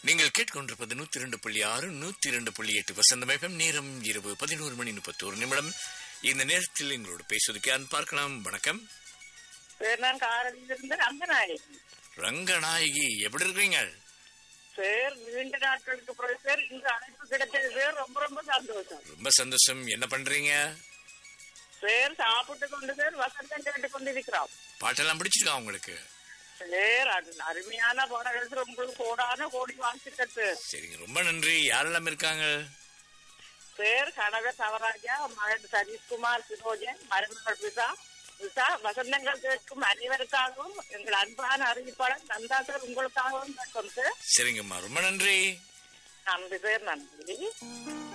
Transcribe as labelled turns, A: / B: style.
A: நீங்கள் கேட்டுக்கொண்டிருப்பது நூத்தி இரண்டு புள்ளி ஆறு நூத்தி இரண்டு புள்ளி எட்டு வசந்தமேகம் நேரம் இரவு பதினோரு மணி முப்பத்தோரு நிமிடம் இந்த நேரத்தில் எங்களோடு பேசுவதற்கு யார் பார்க்கலாம் வணக்கம்
B: சார் நான் காரணியிலிருந்து ரங்கநாயகி
A: ரங்கநாயகி எப்படி இருக்கீங்க
B: சார் நீண்ட நாட்களுக்கு பிறகு சார் இந்த அழைப்பு கிடைச்சது சார் ரொம்ப ரொம்ப சந்தோஷம்
A: ரொம்ப சந்தோஷம் என்ன பண்றீங்க
B: சார் சாப்பிட்டு கொண்டு சார் வசந்தம் கேட்டு கொண்டிருக்கிறோம்
A: பாட்டெல்லாம் பிடிச்சிருக்கா உங்களுக்கு
B: சார் அது அருமையான பாடல்கள் சார் உங்களுக்கு கோடான கோடி வாழ்த்துக்கள் சார்
A: சரிங்க ரொம்ப நன்றி யாரெல்லாம் இருக்காங்க
B: சார் கணவர் தவராஜா மகன் சதீஷ்குமார் சிரோஜன் மருமகள் பிசா பிசா வசந்தங்கள் கேட்கும் அனைவருக்காகவும் எங்கள் அன்பான அறிவிப்பாளர் நந்தா சார் உங்களுக்காகவும் கேட்கும் சார்
A: சரிங்கம்மா ரொம்ப நன்றி
B: நன்றி சார் நன்றி